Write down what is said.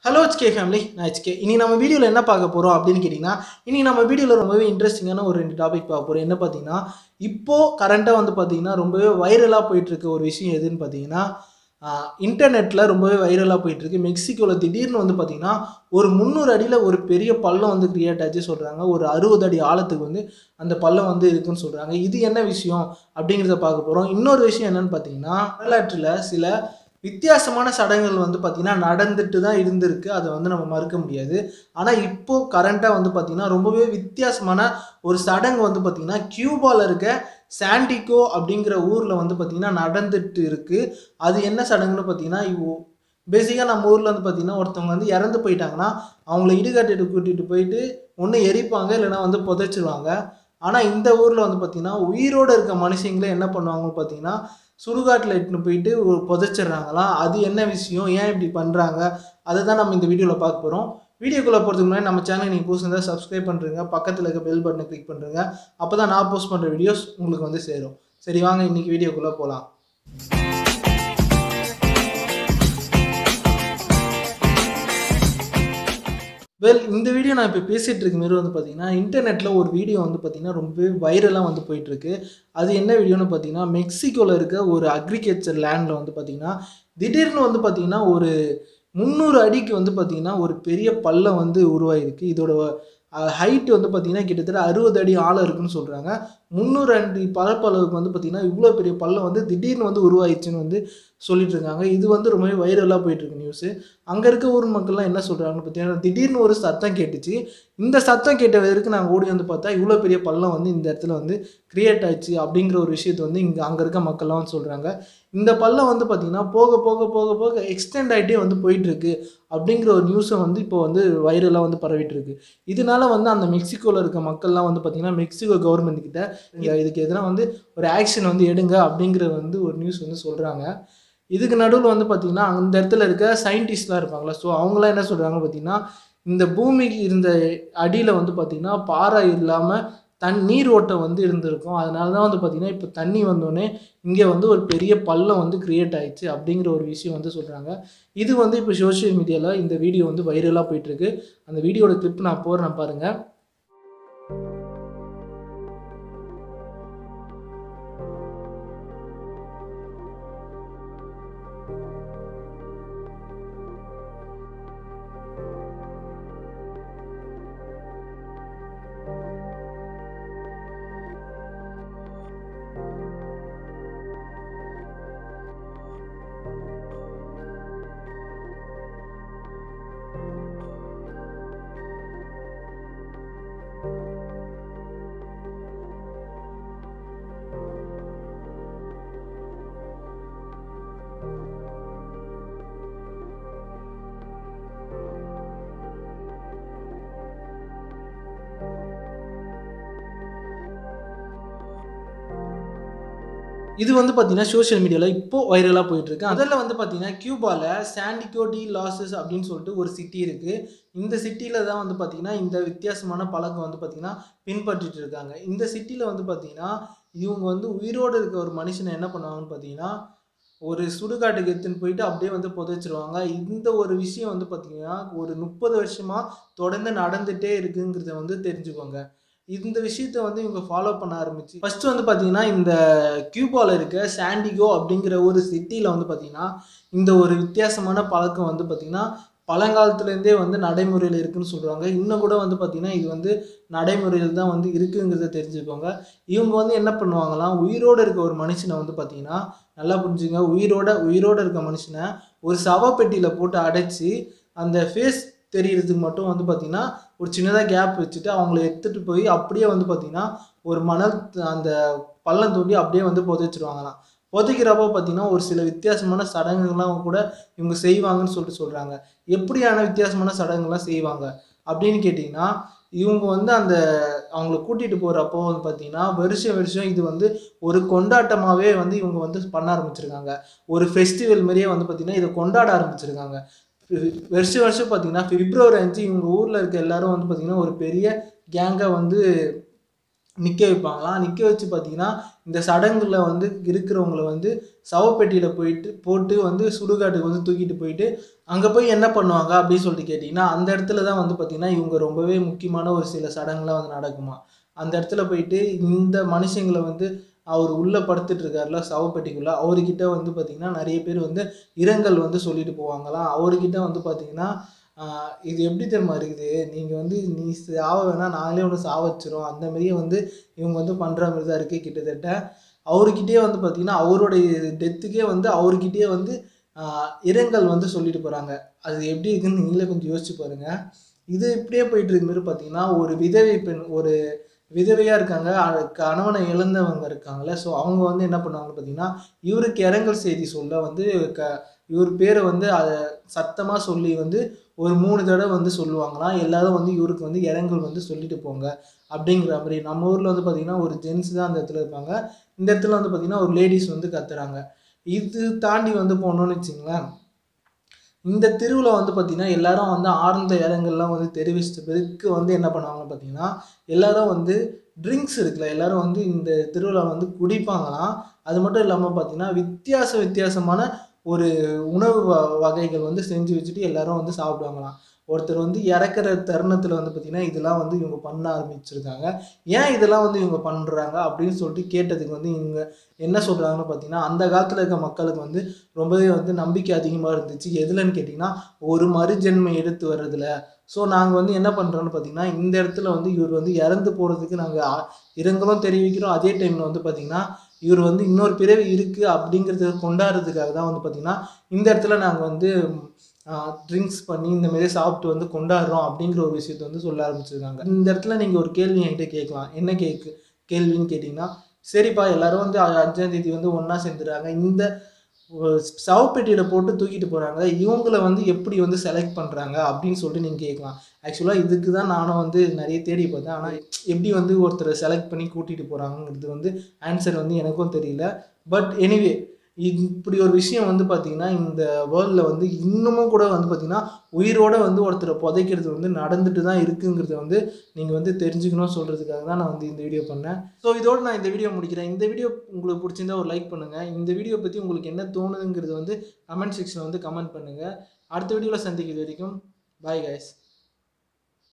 hello HK family நான் HK இனி நம்ம வீடியோவில் என்ன பார்க்க போகிறோம் அப்படின்னு கேட்டிங்கன்னா இனி நம்ம வீடியோவில் ரொம்பவே இன்ட்ரெஸ்டிங்கான ஒரு ரெண்டு டாபிக் பார்க்க போகிறோம் என்ன பார்த்தீங்கன்னா இப்போது கரண்ட்டாக வந்து பார்த்தீங்கன்னா ரொம்பவே வைரலாக போயிட்டுருக்க ஒரு விஷயம் எதுன்னு பார்த்தீங்கன்னா இன்டர்நெட்டில் ரொம்பவே வைரலாக போயிட்டுருக்கு மெக்சிகோவில் திடீர்னு வந்து பார்த்தீங்கன்னா ஒரு முந்நூறு அடியில் ஒரு பெரிய பள்ளம் வந்து கிரியேட் ஆச்சு சொல்கிறாங்க ஒரு அறுபது அடி ஆழத்துக்கு வந்து அந்த பள்ளம் வந்து இருக்குன்னு சொல்கிறாங்க இது என்ன விஷயம் அப்படிங்கிறத பார்க்க போகிறோம் இன்னொரு விஷயம் என்னன்னு பார்த்தீங்கன்னா வரலாற்றில் சில வித்தியாசமான சடங்குகள் வந்து பார்த்திங்கன்னா நடந்துட்டு தான் இருந்திருக்கு அதை வந்து நம்ம மறுக்க முடியாது ஆனால் இப்போது கரண்ட்டாக வந்து பார்த்திங்கன்னா ரொம்பவே வித்தியாசமான ஒரு சடங்கு வந்து பார்த்திங்கன்னா கியூபாவில் இருக்க சாண்டிகோ அப்படிங்கிற ஊரில் வந்து பார்த்திங்கன்னா நடந்துட்டு இருக்குது அது என்ன சடங்குன்னு பார்த்தீங்கன்னா இவ் பேசிக்காக நம்ம ஊரில் வந்து பார்த்திங்கன்னா ஒருத்தவங்க வந்து இறந்து போயிட்டாங்கன்னா அவங்கள இடுகாட்டிட்டு கூட்டிகிட்டு போயிட்டு ஒன்று எரிப்பாங்க இல்லைன்னா வந்து புதைச்சிருவாங்க ஆனால் இந்த ஊரில் வந்து பார்த்திங்கன்னா உயிரோடு இருக்க மனுஷங்களே என்ன பண்ணுவாங்கன்னு பார்த்தீங்கன்னா சுடுகாட்டில் இட்டுன்னு போயிட்டு ஒரு புதைச்சிடுறாங்களாம் அது என்ன விஷயம் ஏன் இப்படி பண்ணுறாங்க அதை தான் நம்ம இந்த வீடியோவில் பார்க்க போகிறோம் வீடியோக்குள்ளே போகிறதுக்கு முன்னாடி நம்ம சேனல் நீங்கள் புதுசு இருந்தால் சப்ஸ்கிரைப் பண்ணுறங்க பக்கத்தில் இருக்க பெல் பட்டனை கிளிக் பண்ணுறங்க அப்போ தான் நான் போஸ்ட் பண்ணுற வீடியோஸ் உங்களுக்கு வந்து சேரும் சரி வாங்க இன்றைக்கி வீடியோக்குள்ளே போகலாம் வெல் இந்த வீடியோ நான் இப்போ பேசிகிட்டு இருக்க மாரி வந்து பார்த்தீங்கன்னா இன்டர்நெட்டில் ஒரு வீடியோ வந்து பார்த்தீங்கன்னா ரொம்பவே வைரலாக வந்து போயிட்டுருக்கு அது என்ன வீடியோன்னு பார்த்தீங்கன்னா மெக்சிகோவில் இருக்க ஒரு அக்ரிகல்ச்சர் லேண்டில் வந்து பார்த்தீங்கன்னா திடீர்னு வந்து பார்த்தீங்கன்னா ஒரு முந்நூறு அடிக்கு வந்து பார்த்தீங்கன்னா ஒரு பெரிய பள்ளம் வந்து உருவாயிருக்கு இதோட ஹைட் வந்து பார்த்தீங்கன்னா கிட்டத்தட்ட அறுபது அடி ஆழம் இருக்குன்னு சொல்கிறாங்க முந்நூறு அடி பரப்பளவுக்கு வந்து பார்த்திங்கன்னா இவ்வளோ பெரிய பள்ளம் வந்து திடீர்னு வந்து உருவாயிடுச்சுன்னு வந்து சொல்லிட்டு இருக்காங்க இது வந்து ரொம்பவே வைரலாக போயிட்டுருக்கு நியூஸு அங்கே இருக்க ஊர் மக்கள்லாம் என்ன சொல்கிறாங்கன்னு பார்த்தீங்கன்னா திடீர்னு ஒரு சத்தம் கேட்டுச்சு இந்த சத்தம் கேட்ட வரைக்கும் நாங்கள் ஓடி வந்து பார்த்தா இவ்வளோ பெரிய பள்ளம் வந்து இந்த இடத்துல வந்து கிரியேட் ஆயிடுச்சு அப்படிங்கிற ஒரு விஷயத்தை வந்து இங்கே அங்கே இருக்க மக்கள்லாம் சொல்கிறாங்க இந்த பள்ளம் வந்து பார்த்திங்கன்னா போக போக போக போக எக்ஸ்டெண்ட் ஆகிட்டே வந்து போயிட்டுருக்கு அப்படிங்கிற ஒரு நியூஸை வந்து இப்போ வந்து வைரலாக வந்து பரவிட்டு இருக்கு இதனால வந்து அந்த மெக்சிகோவில் இருக்க மக்கள்லாம் வந்து பார்த்திங்கன்னா மெக்சிகோ கவர்மெண்ட் கிட்ட இதுக்கு எதனா வந்து ஒரு ஆக்ஷன் வந்து எடுங்க அப்படிங்கிற வந்து ஒரு நியூஸ் வந்து சொல்கிறாங்க இதுக்கு நடுவில் வந்து பார்த்திங்கன்னா அந்த இடத்துல இருக்க சயின்டிஸ்ட்லாம் இருப்பாங்களா ஸோ அவங்களாம் என்ன சொல்கிறாங்க பார்த்திங்கன்னா இந்த பூமிக்கு இருந்த அடியில் வந்து பார்த்திங்கன்னா பாறை இல்லாமல் தன் நீர் ஓட்டம் வந்து இருந்திருக்கும் அதனால தான் வந்து பார்த்திங்கன்னா இப்போ தண்ணி வந்தோடனே இங்கே வந்து ஒரு பெரிய பள்ளம் வந்து க்ரியேட் ஆயிடுச்சு அப்படிங்கிற ஒரு விஷயம் வந்து சொல்கிறாங்க இது வந்து இப்போ சோஷியல் மீடியாவில் இந்த வீடியோ வந்து வைரலாக போயிட்டுருக்கு அந்த வீடியோட கிளிப் நான் போடுறேன் பாருங்கள் இது வந்து பார்த்தீங்கன்னா சோஷியல் மீடியாவில் இப்போது வைரலாக போயிட்டுருக்கு அதில் வந்து பார்த்தீங்கன்னா கியூபாவில் சாண்டிகோ டி லாசஸ் அப்படின்னு சொல்லிட்டு ஒரு சிட்டி இருக்குது இந்த சிட்டியில் தான் வந்து பார்த்திங்கன்னா இந்த வித்தியாசமான பழக்கம் வந்து பார்த்திங்கன்னா பின்பற்றிட்டு இருக்காங்க இந்த சிட்டியில் வந்து பார்த்திங்கன்னா இவங்க வந்து உயிரோடு இருக்க ஒரு மனுஷனை என்ன பண்ணுவாங்கன்னு பார்த்தீங்கன்னா ஒரு சுடுகாட்டுக்கு எடுத்துன்னு போயிட்டு அப்படியே வந்து புதைச்சிருவாங்க இந்த ஒரு விஷயம் வந்து பார்த்திங்கன்னா ஒரு முப்பது வருஷமாக தொடர்ந்து நடந்துகிட்டே இருக்குங்கிறத வந்து தெரிஞ்சுக்கோங்க இந்த விஷயத்த வந்து இவங்க ஃபாலோ பண்ண ஆரம்பிச்சு ஃபர்ஸ்ட் வந்து பார்த்தீங்கன்னா இந்த கியூபாவில் இருக்க சாண்டிகோ அப்படிங்கிற ஒரு சிட்டியில் வந்து பார்த்தீங்கன்னா இந்த ஒரு வித்தியாசமான பழக்கம் வந்து பார்த்திங்கன்னா பழங்காலத்துலேருந்தே வந்து நடைமுறையில் இருக்குன்னு சொல்கிறாங்க இன்னும் கூட வந்து பார்த்திங்கன்னா இது வந்து நடைமுறையில் தான் வந்து இருக்குங்கிறத தெரிஞ்சுக்கோங்க இவங்க வந்து என்ன பண்ணுவாங்களாம் உயிரோடு இருக்க ஒரு மனுஷனை வந்து பார்த்திங்கன்னா நல்லா புரிஞ்சுங்க உயிரோட உயிரோடு இருக்க மனுஷனை ஒரு சவப்பெட்டியில் போட்டு அடைச்சி அந்த ஃபேஸ் தெரியறதுக்கு மட்டும் வந்து பார்த்திங்கன்னா ஒரு சின்னதாக கேப் வச்சுட்டு அவங்கள எடுத்துகிட்டு போய் அப்படியே வந்து பார்த்திங்கன்னா ஒரு மணல் அந்த பள்ளம் தோண்டி அப்படியே வந்து புதைச்சிருவாங்களாம் புதைக்கிறப்போ பார்த்திங்கன்னா ஒரு சில வித்தியாசமான சடங்குகள்லாம் கூட இவங்க செய்வாங்கன்னு சொல்லிட்டு சொல்கிறாங்க எப்படியான வித்தியாசமான சடங்குகள்லாம் செய்வாங்க அப்படின்னு கேட்டிங்கன்னா இவங்க வந்து அந்த அவங்கள கூட்டிகிட்டு போகிறப்போ வந்து பார்த்திங்கன்னா வருஷம் வருஷம் இது வந்து ஒரு கொண்டாட்டமாகவே வந்து இவங்க வந்து பண்ண ஆரம்பிச்சிருக்காங்க ஒரு ஃபெஸ்டிவல் மாதிரியே வந்து பார்த்திங்கன்னா இதை கொண்டாட ஆரம்பிச்சிருக்காங்க வருஷம் வருஷம் பார்த்தீங்கன்னா பிப்ரவரி அஞ்சு இவங்க ஊரில் இருக்க எல்லாரும் வந்து பார்த்திங்கன்னா ஒரு பெரிய கேங்காக வந்து நிற்க வைப்பாங்களாம் நிற்க வச்சு பார்த்தீங்கன்னா இந்த சடங்குல வந்து இருக்கிறவங்கள வந்து சவப்பெட்டியில் போயிட்டு போட்டு வந்து சுடுகாட்டுக்கு வந்து தூக்கிட்டு போயிட்டு அங்கே போய் என்ன பண்ணுவாங்க அப்படின்னு சொல்லிட்டு கேட்டிங்கன்னா அந்த இடத்துல தான் வந்து பார்த்திங்கன்னா இவங்க ரொம்பவே முக்கியமான ஒரு சில சடங்குலாம் வந்து நடக்குமா அந்த இடத்துல போயிட்டு இந்த மனுஷங்களை வந்து அவர் உள்ளே படுத்துட்டு இருக்காருல சவப்பெட்டிக்குள்ளே அவர்கிட்ட வந்து பார்த்திங்கன்னா நிறைய பேர் வந்து இரங்கல் வந்து சொல்லிட்டு போவாங்களாம் அவர்கிட்ட வந்து பார்த்திங்கன்னா ஆஹ் இது எப்படி தெரியுமா இருக்குது நீங்கள் வந்து நீ சாவ வேணாம் நாங்களே ஒன்று சாவ வச்சிரும் அந்த மாதிரியே வந்து இவங்க வந்து பண்ணுற மாதிரி தான் இருக்குது கிட்டத்தட்ட அவர்கிட்டயே வந்து பார்த்திங்கன்னா அவருடைய டெத்துக்கே வந்து அவர்கிட்டயே வந்து ஆஹ் இரங்கல் வந்து சொல்லிட்டு போகிறாங்க அது எப்படி இருக்குன்னு நீங்களே கொஞ்சம் யோசிச்சு பாருங்க இது இப்படியே போயிட்டு இருக்க மாதிரி பார்த்தீங்கன்னா ஒரு விதவை பெண் ஒரு விதவையாக இருக்காங்க அ- கணவனை இழந்தவங்க இருக்காங்கல்ல ஸோ அவங்க வந்து என்ன பண்ணுவாங்கன்னு பார்த்தீங்கன்னா இவருக்கு இரங்கல் செய்தி சொல்ல வந்து க இவர் பேரை வந்து அதை சத்தமாக சொல்லி வந்து ஒரு மூணு தடவை வந்து சொல்லுவாங்களாம் எல்லாரும் வந்து இவருக்கு வந்து இரங்கல் வந்து சொல்லிட்டு போங்க அப்படிங்கிற மாதிரி நம்ம ஊரில் வந்து பார்த்திங்கன்னா ஒரு ஜென்ஸ் தான் அந்த இடத்துல இருப்பாங்க இந்த இடத்துல வந்து பார்த்திங்கன்னா ஒரு லேடிஸ் வந்து கத்துறாங்க இது தாண்டி வந்து போனோம்னு வச்சுங்களேன் இந்த திருவிழா வந்து பார்த்திங்கன்னா எல்லாரும் வந்து ஆழ்ந்த இடங்கள்லாம் வந்து தெரிவிச்சிட்ட பிறகு வந்து என்ன பண்ணுவாங்கன்னு பார்த்தீங்கன்னா எல்லாரும் வந்து ட்ரிங்க்ஸ் இருக்குல்ல எல்லாரும் வந்து இந்த திருவிழா வந்து குடிப்பாங்களாம் அது மட்டும் இல்லாமல் பார்த்தீங்கன்னா வித்தியாச வித்தியாசமான ஒரு உணவு வ- வகைகள் வந்து செஞ்சு வச்சுட்டு எல்லாரும் வந்து சாப்பிடுவாங்களாம் ஒருத்தர் வந்து இறக்குற தருணத்தில் வந்து பார்த்திங்கன்னா இதெல்லாம் வந்து இவங்க பண்ண ஆரம்பிச்சிருக்காங்க ஏன் இதெல்லாம் வந்து இவங்க பண்ணுறாங்க அப்படின்னு சொல்லிட்டு கேட்டதுக்கு வந்து இவங்க என்ன சொல்கிறாங்கன்னு பார்த்தீங்கன்னா அந்த காலத்தில் இருக்க மக்களுக்கு வந்து ரொம்பவே வந்து நம்பிக்கை அதிகமாக இருந்துச்சு எதுலன்னு கேட்டிங்கன்னா ஒரு மறுஜென்மை எடுத்து வர்றதுல ஸோ நாங்கள் வந்து என்ன பண்ணுறோன்னு பார்த்தீங்கன்னா இந்த இடத்துல வந்து இவர் வந்து இறந்து போகிறதுக்கு நாங்கள் இரங்கலும் தெரிவிக்கிறோம் அதே டைமில் வந்து பார்த்திங்கன்னா இவர் வந்து இன்னொரு பிறவி இருக்குது அப்படிங்கிறத கொண்டாடுறதுக்காக தான் வந்து பார்த்திங்கன்னா இந்த இடத்துல நாங்கள் வந்து ட்ரிங்க்ஸ் பண்ணி இந்த மாதிரி சாப்பிட்டு வந்து கொண்டாடுறோம் அப்படிங்கிற ஒரு விஷயத்த வந்து சொல்ல ஆரம்பிச்சிருக்காங்க இந்த இடத்துல நீங்கள் ஒரு கேள்வி என்கிட்ட கேட்கலாம் என்ன கேக்கு கேள்வின்னு கேட்டிங்கன்னா சரிப்பா எல்லாரும் வந்து அ- அஞ்சாம் தேதி வந்து ஒன்றா சேர்ந்துடுறாங்க இந்த ஒ- சவப்பெட்டியில் போட்டு தூக்கிட்டு போகிறாங்க இவங்கள வந்து எப்படி வந்து செலக்ட் பண்ணுறாங்க அப்படின்னு சொல்லிட்டு நீங்கள் கேட்கலாம் ஆக்சுவலாக இதுக்கு தான் நானும் வந்து நிறைய தேடி பார்த்தேன் ஆனால் எப்படி வந்து ஒருத்தரை செலக்ட் பண்ணி கூட்டிகிட்டு போகிறாங்கிறது வந்து ஆன்சர் வந்து எனக்கும் தெரியல பட் எனிவே இப்படி ஒரு விஷயம் வந்து பார்த்திங்கன்னா இந்த வேர்ல்டில் வந்து இன்னமும் கூட வந்து பார்த்திங்கன்னா உயிரோட வந்து ஒருத்தரை புதைக்கிறது வந்து நடந்துட்டு தான் இருக்குங்கிறத வந்து நீங்கள் வந்து தெரிஞ்சுக்கணும் சொல்கிறதுக்காக தான் நான் வந்து இந்த வீடியோ பண்ணேன் ஸோ இதோட நான் இந்த வீடியோ முடிக்கிறேன் இந்த வீடியோ உங்களுக்கு பிடிச்சிருந்தா ஒரு லைக் பண்ணுங்கள் இந்த வீடியோ பற்றி உங்களுக்கு என்ன தோணுதுங்கிறது வந்து கமெண்ட் செக்ஷனில் வந்து கமெண்ட் பண்ணுங்கள் அடுத்த வீடியோவில் சந்திக்கிறது வரைக்கும் பாய் guys